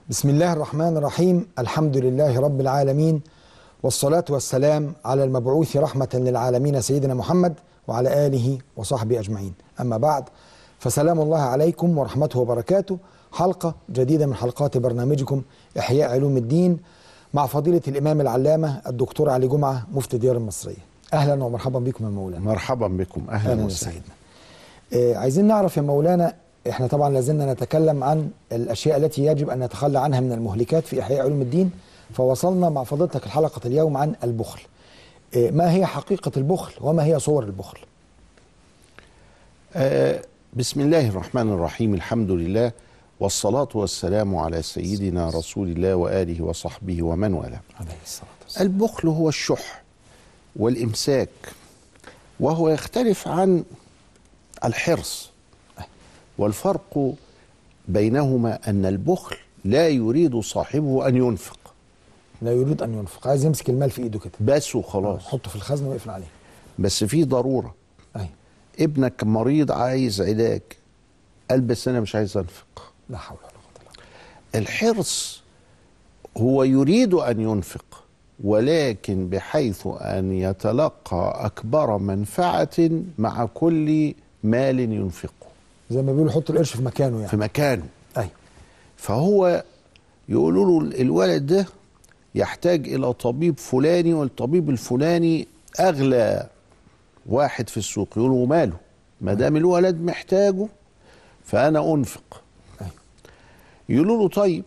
بسم الله الرحمن الرحيم الحمد لله رب العالمين والصلاة والسلام على المبعوث رحمة للعالمين سيدنا محمد وعلى آله وصحبه أجمعين أما بعد فسلام الله عليكم ورحمته وبركاته حلقة جديدة من حلقات برنامجكم إحياء علوم الدين مع فضيلة الإمام العلامة الدكتور علي جمعة مفتي ديار المصرية أهلا ومرحبا بكم يا مولانا مرحبا بكم اهلا أهلا وسهلا وسهلا آه، عايزين نعرف يا مولانا احنا طبعا لازلنا نتكلم عن الاشياء التي يجب ان نتخلى عنها من المهلكات في احياء علوم الدين فوصلنا مع فضيلتك الحلقه اليوم عن البخل آه، ما هي حقيقه البخل وما هي صور البخل آه بسم الله الرحمن الرحيم الحمد لله والصلاة والسلام على سيدنا رسول الله وآله وصحبه ومن والاه عليه الصلاه والسلام البخل هو الشح والإمساك وهو يختلف عن الحرص والفرق بينهما أن البخل لا يريد صاحبه أن ينفق لا يريد ان ينفق عايز يمسك المال في ايده كده بس وخلاص يحطه في الخزنه ويقفل عليه بس في ضرورة ايوه ابنك مريض عايز علاج قال بس أنا مش عايز أنفق لا حول ولا قوه الا بالله الحرص هو يريد ان ينفق ولكن بحيث ان يتلقى اكبر منفعه مع كل مال ينفقه زي ما بيقولوا حط القرش في مكانه في يعني مكانه ايوه فهو يقولوا له الولد ده يحتاج الى طبيب فلاني والطبيب الفلاني اغلى واحد في السوق يقولوا ماله ما دام الولد محتاجه فانا انفق أيوة. يقولوا له طيب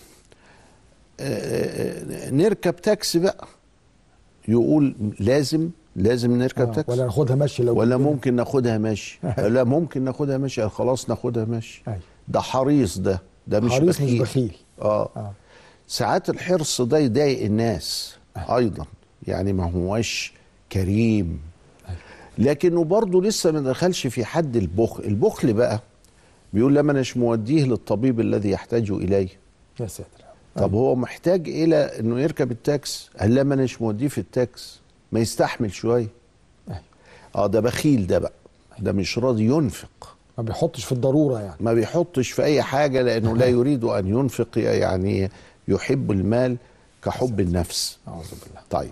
آه، آه، نركب تاكسي بقى يقول لازم لازم نركب آه، تاكسي ولا ناخدها مشي لو ولا جبنا. ممكن ناخدها ماشي لا ممكن ناخدها ماشي قال خلاص ناخدها ماشي أيوة. ده حريص ده ده مش حريص مش بخيل بخيل اه اه ساعات الحرص ده يضايق الناس ايضا يعني ما هوش كريم لكنه برضه لسه ما دخلش في حد البخل البخل بقى بيقول لما اناش موديه للطبيب الذي يحتاج اليه يا ساتر طب هو محتاج الى انه يركب التاكس قال لما اناش موديه في التاكس ما يستحمل شويه أيوة. اه ده بخيل ده بقى ده مش راضي ينفق ما بيحطش في الضروره يعني ما بيحطش في اي حاجه لانه لا يريد ان ينفق يعني يحب المال كحب النفس اعوذ بالله طيب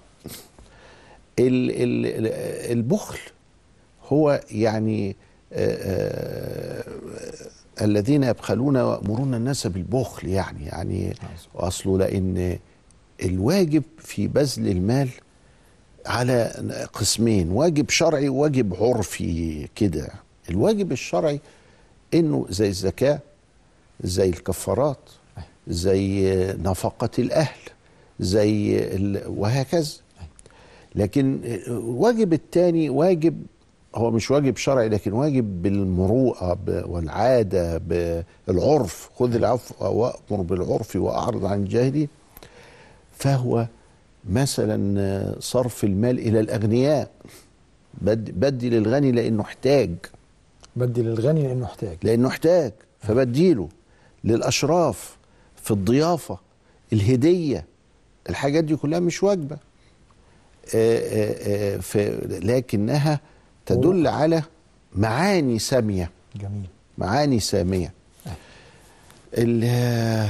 ال ال البخل هو يعني آه، آه، الذين يبخلون ويأمرون الناس بالبخل يعني يعني أصله لأن الواجب في بذل المال على قسمين واجب شرعي وواجب عرفي كده الواجب الشرعي انه زي الزكاه زي الكفارات زي نفقه الاهل زي ال... وهكذا لكن الواجب الثاني واجب هو مش واجب شرعي لكن واجب بالمروءه ب- والعاده بالعرف خذ العفو وامر بالعرف واعرض عن الجاهلين فهو مثلا صرف المال الى الاغنياء بد- بدي للغني لانه احتاج بدي للغني لانه احتاج لانه احتاج فبديله للاشراف في الضيافه الهديه الحاجات دي كلها مش واجبه آه، آه، آه، ف- لكنها تدل على معاني ساميه جميل معاني ساميه ال- آه،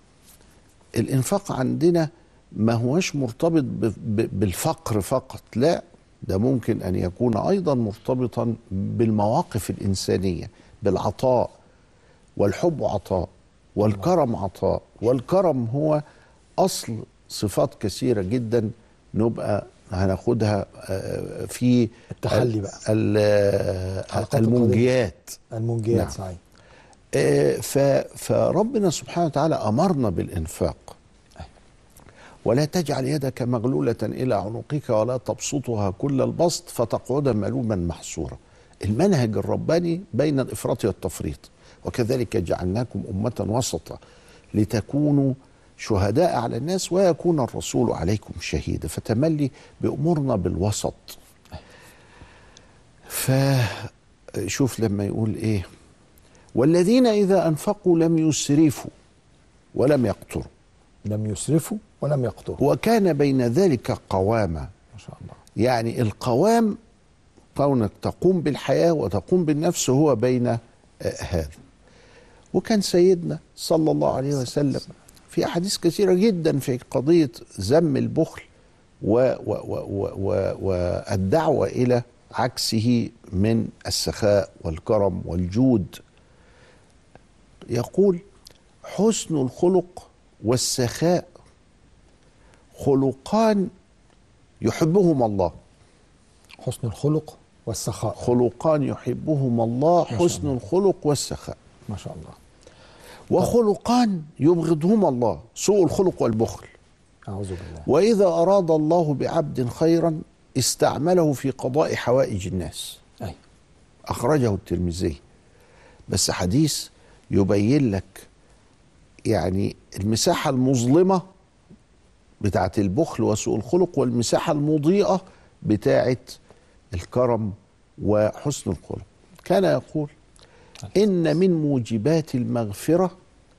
الانفاق عندنا ما هوش مرتبط ب- ب- بالفقر فقط لا ده ممكن ان يكون ايضا مرتبطا بالمواقف الانسانيه بالعطاء والحب عطاء والكرم عطاء والكرم هو اصل صفات كثيره جدا نبقى هناخدها آه، في التحلي بقى. ال- آه، حلقات المنجيات المنجيات نعم. صحيح آه، ف- فربنا سبحانه وتعالى امرنا بالانفاق ولا تجعل يدك مغلولة إلى عنقك ولا تبسطها كل البسط فتقعد ملوما محصورا المنهج الرباني بين الإفراط والتفريط وكذلك جعلناكم أمة وسطا لتكونوا شهداء على الناس ويكون الرسول عليكم شهيدا فتملي بأمورنا بالوسط فشوف لما يقول إيه والذين إذا أنفقوا لم يسرفوا ولم يقتروا لم يسرفوا ولم يقتروا وكان بين ذلك قواما ما شاء الله يعني القوام كونك تقوم بالحياة وتقوم بالنفس هو بين آه، هذا وكان سيدنا صلى الله عليه وسلم في في احاديث كثيره جدا في قضيه ذم البخل و- و- و- و- و- والدعوه الى عكسه من السخاء والكرم والجود يقول حسن الخلق والسخاء خلقان يحبهما الله حسن الخلق والسخاء خلقان يحبهما الله شاء حسن الله. الخلق والسخاء ما شاء الله وخلقان يبغضهما الله سوء الخلق والبخل اعوذ بالله واذا اراد الله بعبد خيرا استعمله في قضاء حوائج الناس اي اخرجه الترمذي بس حديث يبين لك يعني المساحه المظلمه بتاعه البخل وسوء الخلق والمساحه المضيئه بتاعه الكرم وحسن الخلق كان يقول ان من موجبات المغفره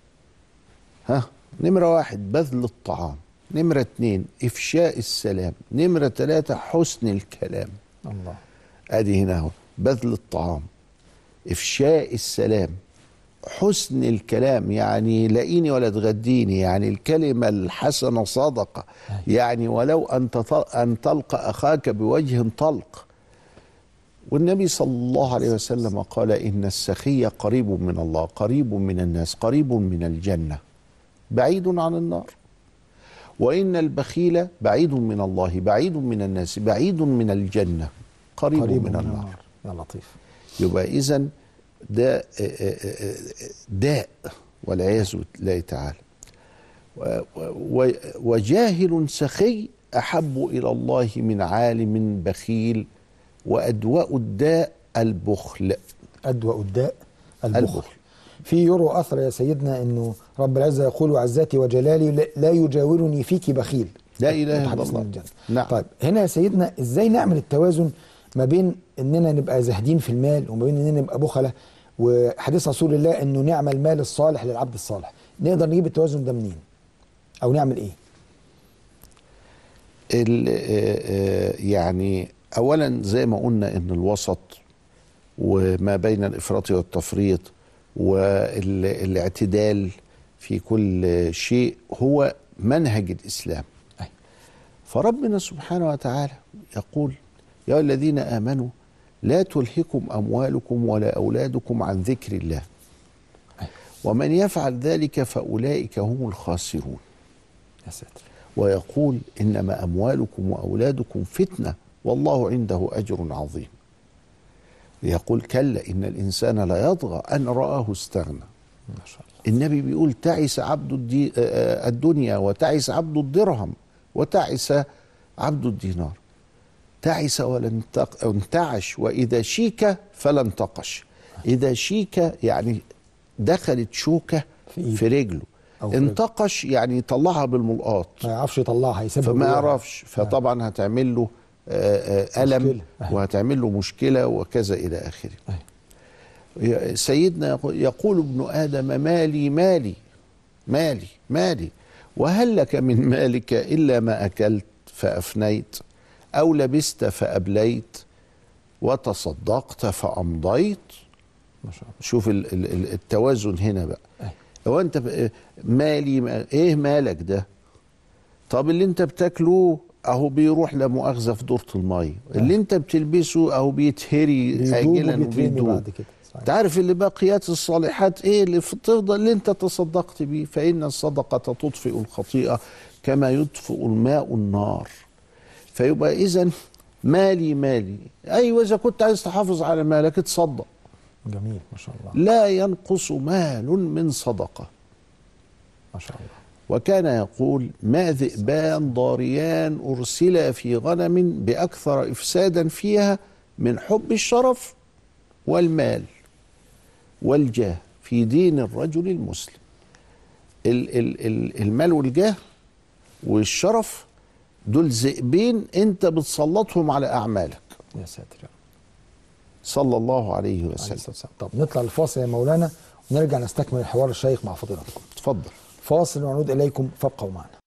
ها نمره واحد بذل الطعام نمره اتنين افشاء السلام نمره ثلاثه حسن الكلام الله ادي هنا اهو بذل الطعام افشاء السلام حسن الكلام يعني لاقيني ولا تغديني يعني الكلمه الحسنه صدقه يعني ولو ان تط- ان تلقى اخاك بوجه طلق والنبي صلى الله عليه وسلم قال ان السخي قريب من الله قريب من الناس قريب من الجنه بعيد عن النار وان البخيل بعيد من الله بعيد من الناس بعيد من الجنه قريب, قريب من, النار يا لطيف يبقى اذا ده آه، آه، آه، داء والعياذ بالله تعالى و- و- وجاهل سخي احب الى الله من عالم بخيل وادواء الداء البخل أدوى الداء البخل البخل. في يروى أثر يا سيدنا أنه رب العزة يقول وعزتي وجلالي لا- لا يجاورني فيك بخيل لا إله إلا متحدث الله. عن الجنة. نعم. طيب هنا يا سيدنا إزاي نعمل التوازن ما بين أننا نبقى زاهدين في المال وما بين أننا نبقى بخلة وحديث رسول الله أنه نعمل المال الصالح للعبد الصالح نقدر نجيب التوازن ده منين أو نعمل إيه ال- آه، آه، يعني اولا زي ما قلنا ان الوسط وما بين الافراط والتفريط والاعتدال في كل شيء هو منهج الاسلام أي. فربنا سبحانه وتعالى يقول يا أيها الذين امنوا لا تلهكم اموالكم ولا اولادكم عن ذكر الله أي. ومن يفعل ذلك فاولئك هم الخاسرون يا ساتر ويقول انما اموالكم واولادكم فتنه والله عنده اجر عظيم يقول كلا ان الانسان لا يطغى ان راه استغنى ما شاء الله النبي بيقول تعس عبد الدي آه، آه، الدنيا وتعس عبد الدرهم وتعس عبد الدينار تعس ولن تق- انتعش واذا شيك فلا انتقش اذا شيك يعني دخلت شوكه في إيده. في رجله أو في رجله. انتقش يعني يطلعها بالملقاط ما يعرفش يطلعها يسبب فما جواها. يعرفش فطبعا هتعمل له آه، آه، ألم مشكلة. أيوة. وهتعمل له مشكلة وكذا إلى آخره أيوة. سيدنا يقول- يقول ابن آدم مالي مالي مالي مالي وهل لك من مالك إلا ما أكلت فأفنيت أو لبست فأبليت وتصدقت فأمضيت ما شاء الله شوف ال- ال- ال- التوازن هنا بقى أي. هو انت ب- مالي ما ايه مالك ده طب اللي انت بتاكله اهو بيروح لا مؤاخذه في دورة الميه اللي انت بتلبسه اهو بيتهري بيدوب اجلا وبيترمي وبيدوب بعد كده صحيح. انت عارف اللي باقيات الصالحات ايه اللي في تفضل اللي انت تصدقت بيه فان الصدقه تطفئ الخطيئه كما يطفئ الماء النار فيبقى اذا مالي مالي ايوه اذا كنت عايز تحافظ على مالك اتصدق جميل ما شاء الله لا ينقص مال من صدقه ما شاء الله وكان يقول ما ذئبان ضاريان ارسلا في غنم باكثر افسادا فيها من حب الشرف والمال والجاه في دين الرجل المسلم ال- ال- ال- المال والجاه والشرف دول ذئبين انت بتسلطهم على اعمالك يا ساتر يا رب صلى الله عليه عليه وسلم الصلاة والسلام. طب نطلع الفاصل يا مولانا ونرجع نستكمل الحوار الشيق مع فضيلتكم اتفضل فاصل ونعود إليكم فابقوا معنا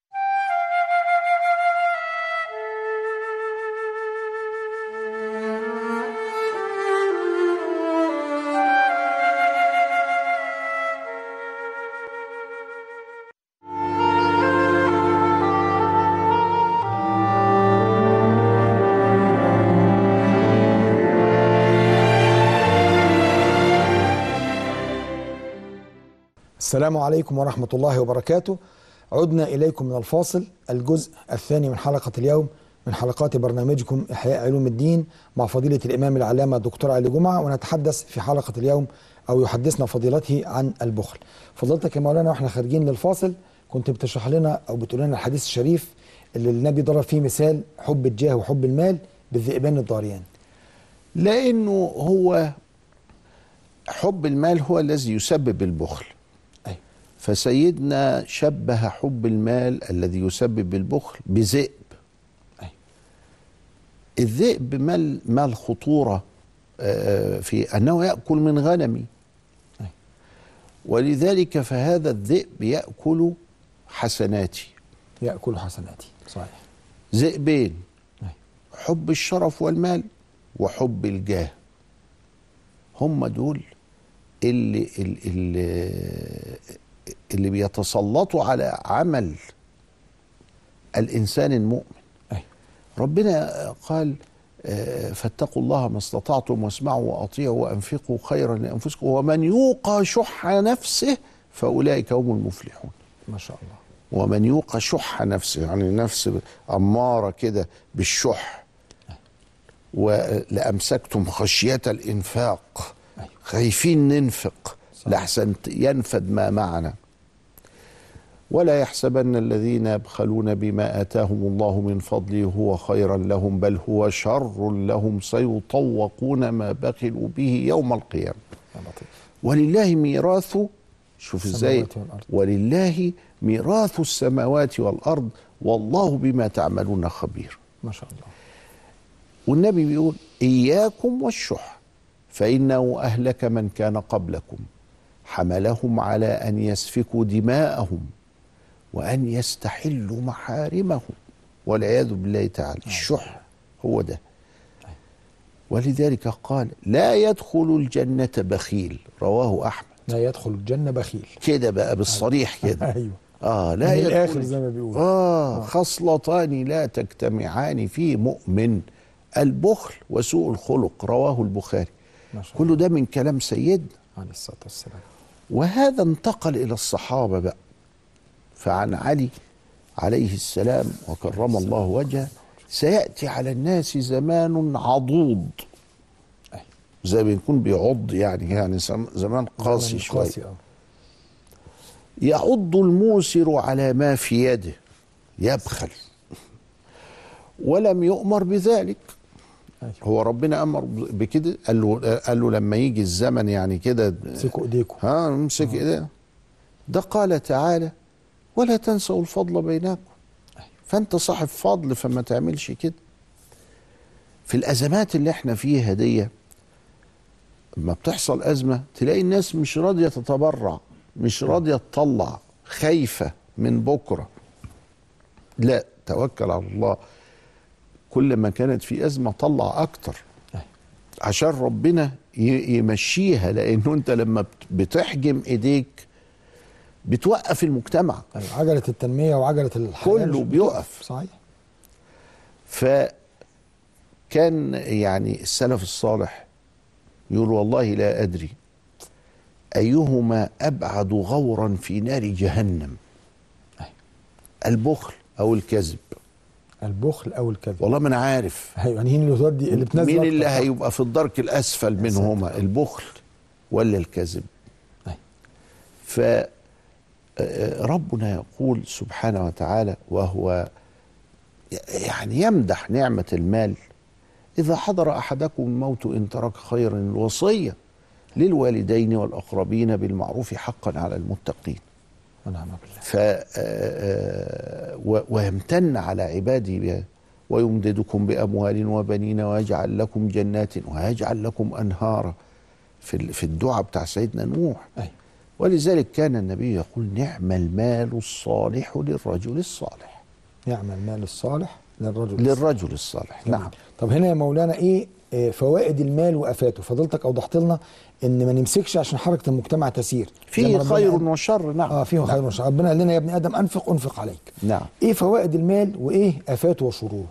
السلام عليكم ورحمة الله وبركاته عدنا إليكم من الفاصل الجزء الثاني من حلقة اليوم من حلقات برنامجكم إحياء علوم الدين مع فضيلة الإمام العلامة الدكتور علي جمعة ونتحدث في حلقة اليوم أو يحدثنا فضيلته عن البخل فضلتك يا مولانا وإحنا خارجين للفاصل كنت بتشرح لنا أو بتقول لنا الحديث الشريف اللي النبي ضرب فيه مثال حب الجاه وحب المال بالذئبان الضاريان لانه هو حب المال هو الذي يسبب البخل أيوة. فسيدنا شبه حب المال الذي يسبب البخل بذئب أيوة. الذئب مال مال خطوره آه، في انه ياكل من غنمي أيوة. ولذلك فهذا الذئب ياكل حسناتي يأكل حسناتي صحيح ذئبين أيوة. حب الشرف والمال وحب الجاه هم دول اللي اللي, اللي بيتسلطوا على عمل الانسان المؤمن أيوة. ربنا قال آه، فاتقوا الله ما استطعتم واسمعوا واطيعوا وانفقوا خيرا لانفسكم ومن يوقى شح نفسه فاولئك هم المفلحون ما شاء الله ومن يوق شح نفسه يعني نفس أمارة كده بالشح ولأمسكتم خشية الإنفاق أيوة. خايفين ننفق صح. لحسن ينفد ما معنا ولا يحسبن الذين يبخلون بما آتاهم الله من فضله هو خيرا لهم بل هو شر لهم سيطوقون ما بخلوا به يوم القيامة يا لطيف ولله ميراث شوف ازاي السماوات والأرض. ولله ميراث السماوات والارض والله بما تعملون خبير ما شاء الله والنبي بيقول اياكم والشح فانه اهلك من كان قبلكم حملهم على ان يسفكوا دماءهم وان يستحلوا محارمهم والعياذ بالله تعالى الشح هو ده ولذلك قال لا يدخل الجنه بخيل رواه احمد لا يدخل الجنة بخيل كده بقى بالصريح كده أيوه اه لا من يدخل الآخر زي ما بيقول اه خصلتان لا تجتمعان في مؤمن البخل وسوء الخلق رواه البخاري ما شاء كل ده من كلام سيدنا عليه الصلاة والسلام وهذا انتقل الى الصحابه بقى فعن علي عليه السلام وكرم الله وجهه سياتي على الناس زمان عضوض أيوة. زي ما يكون بيعض يعني يعني زم- زمان قاسي زمن شويه قاسي آه. يعض الموسر على ما في يده يبخل ولم يؤمر بذلك أيوه هو ربنا امر بكده قال له قال له لما يجي الزمن يعني كده امسكوا ايديكم ها امسك ايديه ده قال تعالى ولا تنسوا الفضل بينكم فانت صاحب فضل فما تعملش كده في الازمات اللي احنا فيها دي لما بتحصل ازمه تلاقي الناس مش راضيه تتبرع مش راضيه تطلع خايفه من بكره لا توكل على الله كل ما كانت في ازمه طلع اكتر أيوة. عشان ربنا ي- يمشيها لانه انت لما بت- بتحجم ايديك بتوقف المجتمع أيوه. عجلة التنمية وعجلة الحياة كله مش بيقف. صحيح فكان يعني السلف الصالح يقول والله لا ادري ايهما ابعد غورا في نار جهنم أيوة. البخل او الكذب البخل أو الكذب والله ما انا عارف أيوه يعني هي اللي تودي اللي بتنزل مين اللي أكتر. هيبقى في الدرك الاسفل منهما البخل ولا الكذب أيوة. ف آه، ربنا يقول سبحانه وتعالى وهو يعني يمدح نعمة المال إذا حضر أحدكم الموت إن ترك خيرا الوصية للوالدين والأقربين بالمعروف حقا على المتقين ونعم بالله ف آه، و- ويمتن على عباده بها ويمددكم باموال وبنين ويجعل لكم جنات ويجعل لكم انهارا في ال- في الدعاء بتاع سيدنا نوح أيوه ولذلك كان النبي يقول نعم المال الصالح للرجل الصالح نعم المال الصالح للرجل للرجل الصالح جميل. نعم طب هنا يا مولانا ايه آه، فوائد المال وافاته فضلتك اوضحت لنا ان ما نمسكش عشان حركه المجتمع تسير زي فيه ما ربنا خير قال- وشر نعم اه فيه خير وشر ربنا قال لنا يا ابن ادم انفق انفق عليك نعم ايه فوائد المال وايه افاته وشروره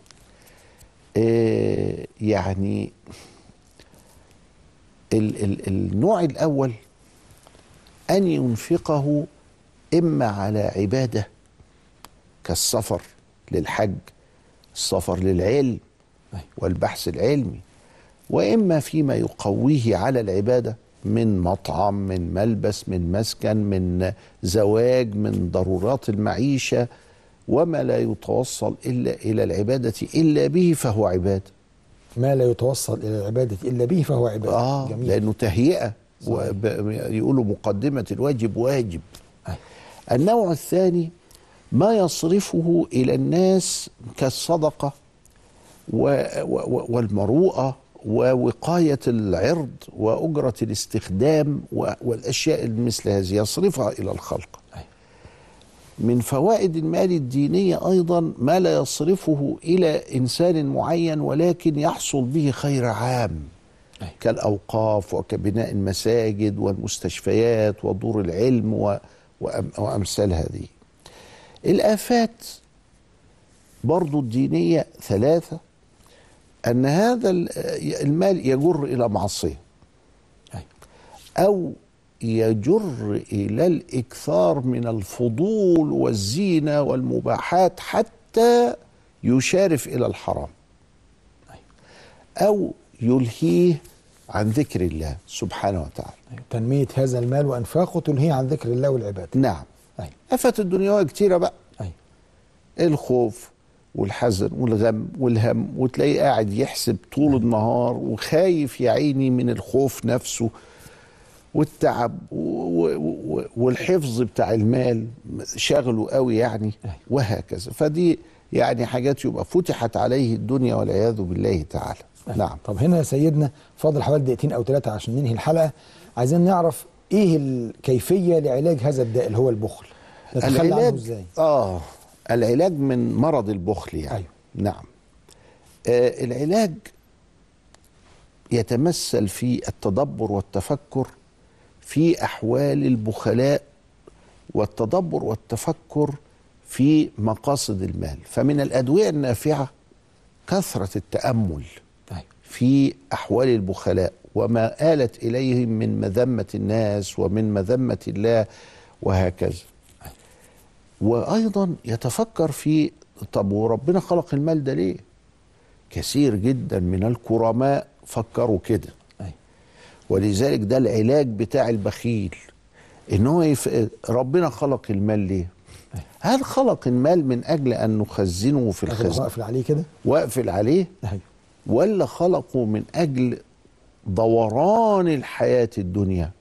آه، يعني ال ال النوع الاول أن ينفقه إما على عبادة كالسفر للحج السفر للعلم والبحث العلمي وإما فيما يقويه على العبادة من مطعم من ملبس من مسكن من زواج من ضرورات المعيشة وما لا يتوصل إلا إلى العبادة إلا به فهو عبادة ما لا يتوصل الى العباده الا به فهو عباده آه جميل لأنه تهيئة صحيح. وب- يقولوا مقدمة الواجب واجب أي. النوع الثاني ما يصرفه إلى الناس كالصدقة و- و- والمروءة ووقاية العرض وأجرة الاستخدام و- والأشياء مثل هذه يصرفها إلى الخلق أي. من فوائد المال الدينية أيضا ما لا يصرفه إلى إنسان معين ولكن يحصل به خير عام أي. كالأوقاف وكبناء المساجد والمستشفيات ودور العلم و... وأم... وأمثال هذه الآفات برضو الدينية ثلاثة أن هذا ال- المال يجر إلى معصية أي. أو يجر إلى الإكثار من الفضول والزينة والمباحات حتى يشارف إلى الحرام أو يلهيه عن ذكر الله سبحانه وتعالى تنميه هذا المال وانفاقه تلهيه عن ذكر الله والعباده نعم أي. آفات الدنيا كتيرة بقى أي. الخوف والحزن والغم والهم وتلاقيه قاعد يحسب طول النهار وخايف يا عيني من الخوف نفسه والتعب و- و- و- والحفظ بتاع المال شغله قوي يعني أي. وهكذا فدي يعني حاجات يبقى فتحت عليه الدنيا والعياذ بالله تعالى نعم طب هنا يا سيدنا فاضل حوالي دقيقتين او ثلاثه عشان ننهي الحلقه عايزين نعرف ايه الكيفيه لعلاج هذا الداء اللي هو البخل نتخلى عنه العلاج ازاي اه العلاج من مرض البخل يعني أيوه. نعم آه العلاج يتمثل في التدبر والتفكر في احوال البخلاء والتدبر والتفكر في مقاصد المال فمن الادويه النافعه كثره التامل أيوه. في احوال البخلاء وما آلت اليهم من مذمه الناس ومن مذمه الله وهكذا وايضا يتفكر في طب وربنا خلق المال ده ليه كثير جدا من الكرماء فكروا كده أيوه. ولذلك ده العلاج بتاع البخيل ان هو يف... ربنا خلق المال ليه هل خلق المال من اجل ان نخزنه في اخد الخزن اقفل عليه كده واقفل عليه أيوه. ولا خلقه من اجل دوران الحياه الدنيا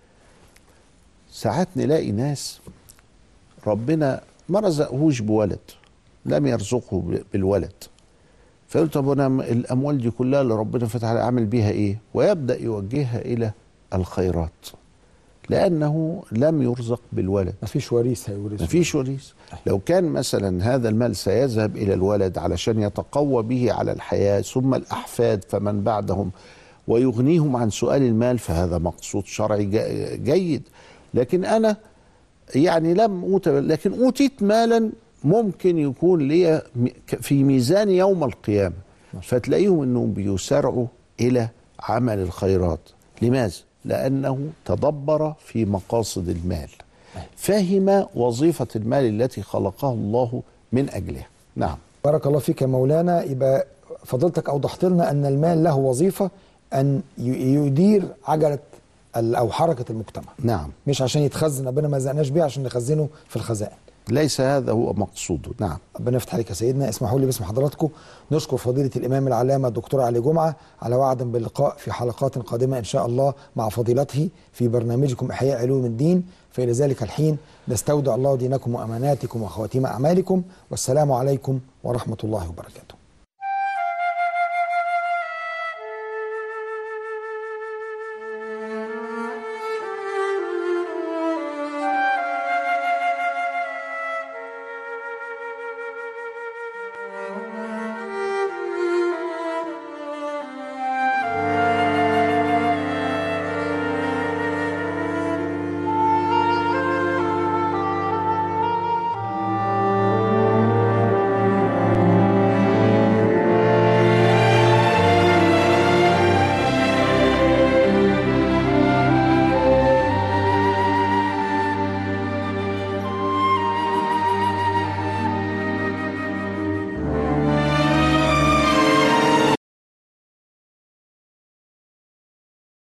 ساعات نلاقي ناس ربنا ما رزقهوش بولد لم يرزقه ب- بالولد فيقول طب انا م- الاموال دي كلها اللي ربنا فتح عليها اعمل بيها ايه ويبدا يوجهها الى الخيرات لانه لم يرزق بالولد ما فيش وريث هيورثه ما فيش وريث لو كان مثلا هذا المال سيذهب الى الولد علشان يتقوى به على الحياه ثم الاحفاد فمن بعدهم ويغنيهم عن سؤال المال فهذا مقصود شرعي جا- جيد لكن انا يعني لم اوت لكن اوتيت مالا ممكن يكون لي م- ك- في ميزان يوم القيامه فتلاقيهم انهم بيسارعوا الى عمل الخيرات لماذا لانه تدبر في مقاصد المال فهم وظيفه المال التي خلقه الله من اجلها نعم بارك الله فيك يا مولانا يبقى فضلتك اوضحت لنا ان المال له وظيفه ان ي- يدير عجله ال- او حركه المجتمع نعم مش عشان يتخزن ربنا ما زقناش بيه عشان نخزنه في الخزائن ليس هذا هو مقصوده نعم ربنا يفتح عليك يا سيدنا اسمحوا لي باسم حضراتكم نشكر فضيلة الإمام العلامة الدكتور علي جمعة على وعد باللقاء في حلقات قادمة إن شاء الله مع فضيلته في برنامجكم إحياء علوم الدين فإلى ذلك الحين نستودع الله دينكم وأماناتكم وخواتيم أعمالكم والسلام عليكم ورحمة الله وبركاته